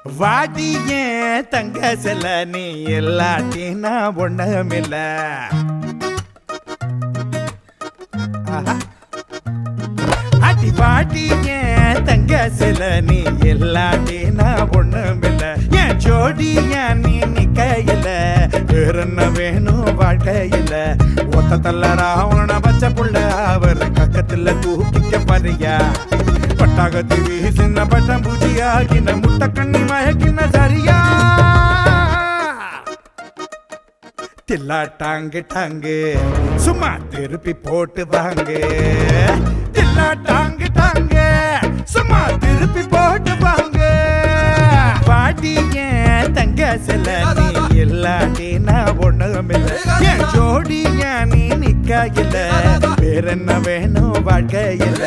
வாடி ஏன் தங்க செல்ல நீ இல்லாட்டினா ஒண்ணுமில்ல ஆஹா. அடி வாடி ஏன் தங்க செல்ல நீ இல்லாட்டினா ஒண்ணுமில்ல என் ஜோடி ஏன் நீ நிக்கையில வேற என்ன வேணும் வாழ்க்கையில ஒத்த தள்ள ராவண பச்சை புள்ள அவர் கக்கத்துல தூக்கிக்க பாரியா பட்டாகத்தி வீசின பட்டம் பூஜியாகின முட்டை கண்ணி மயக்கின சரியா தில்லா டாங்கு டாங்கு சும்மா திருப்பி போட்டு வாங்க தில்லா டாங்கு டாங்கு சும்மா திருப்பி போட்டு வாங்க பாட்டி ஏன் தங்க செல்ல நீ இல்லாட்டி நான் ஒண்ணுமில்ல என் ஜோடி ஏன் நீ நிக்கையில வேற என்ன வேணும் வாழ்க்கையில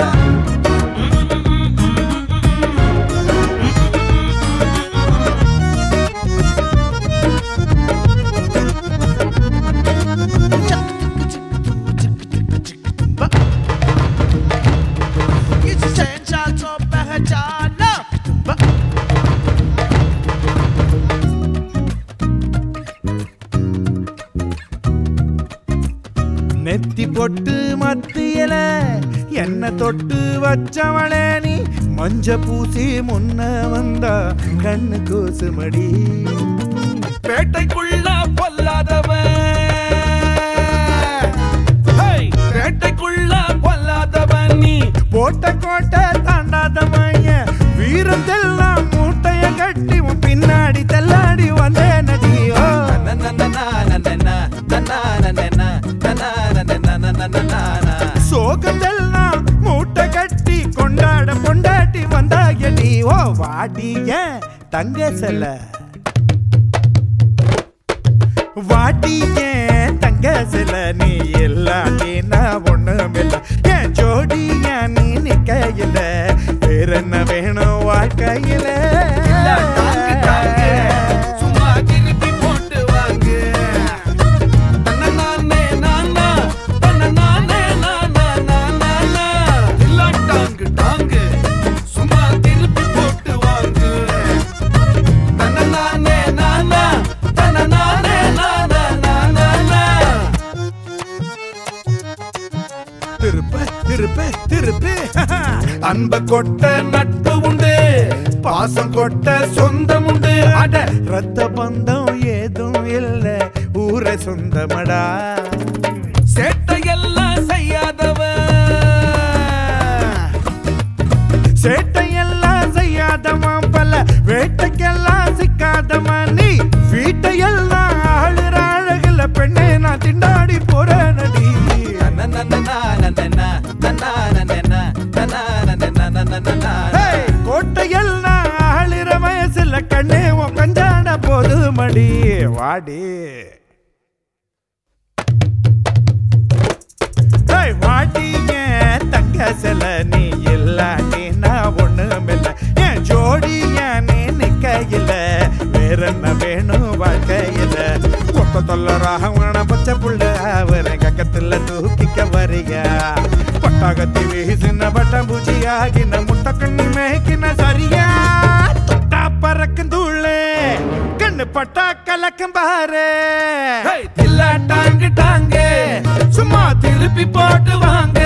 நெத்தி பொட்டு மத்தியல என்ன தொட்டு வச்சவளே நீ மஞ்ச பூசி முன்ன வந்தா கண்ணு கூசுமடி பேட்டைக்குள்ள பொல்லாதவன் ஹேய், பேட்டைக்குள்ள பொல்லாதவன் நீ போட்ட கோட்டை தாண்டாத மைய வீரம் தெல்லாம் மூட்டைய கட்டி உன் பின்னாடி தெல்லாடி வந்தே நடியோ சோகத்தெல்லாம் மூட்டை கட்டி கொண்டாட கொண்டாட்டி வந்தாயடி ஓ வாடிய தங்க செல்ல வாடிய தங்க செல்ல நீ இல்லாட்டி நான் ஒண்ணுமில்ல என் ஜோடிய நீ நிக்கையில வேற என்ன வேணும் வாழ்க்கையில டாங்கு, டாங்கு, சும்மா திருப்பி போட்டு வாங்கு. தன்னநானே நானா, தன்னநானே நானா, நானா, நா. இல்ல டாங்கு, டாங்கு, சும்மா திருப்பி போட்டு வாங்கு. தன்னநானே நானா, தன்னநானே நானா, நானா, நா. திருப்ப திருப்ப திருப்ப அன்ப கொட்ட நட்பு உண்டு பாசம் கொட்ட சொந்தம் உண்டு அட ரத்த பந்தம் ஏதும் இல்ல ஊரை சொந்தமடா சேட்டையெல்லாம் செய்யாதவன் சேட்டையெல்லாம் செய்யாதவன் பல வேட்டைக்கெல்லாம் சிக்காதவன் நீ வீட்டையெல்லாம் ஆளுற அழகுல பெண்ணே நான் திண்டாடி போறேன் நடி ஹேய், கோட்டையெல்லாம் ஆளுற வயசுல கண்ணே உன் கஞ்சாட போது மடி வாடி ஏய், வாடி ஏன் தங்க செல நீ இல்லாட்டி நான் ஒண்ணுமில்ல என் ஜோடி ஏன் நீ நிக்கையில வேற என்ன வேணும் வாழ்க்கையில ஒத்த தொல்ல ராகவன பச்சை புள்ள அவரை கக்கத்துல தூக்கிக்க வரிக பட்டாகத்தி வீசின பட்டம் பூச்சியாகின முட்டை கண்ணி மேய்க்கின சரியா தொட்டா பறக்கும் தூளே கண்ணு பட்டா கலக்கும் பாரு ஹேய், தில்லா டாங்கு டாங்கு சும்மா திருப்பி போட்டு வாங்க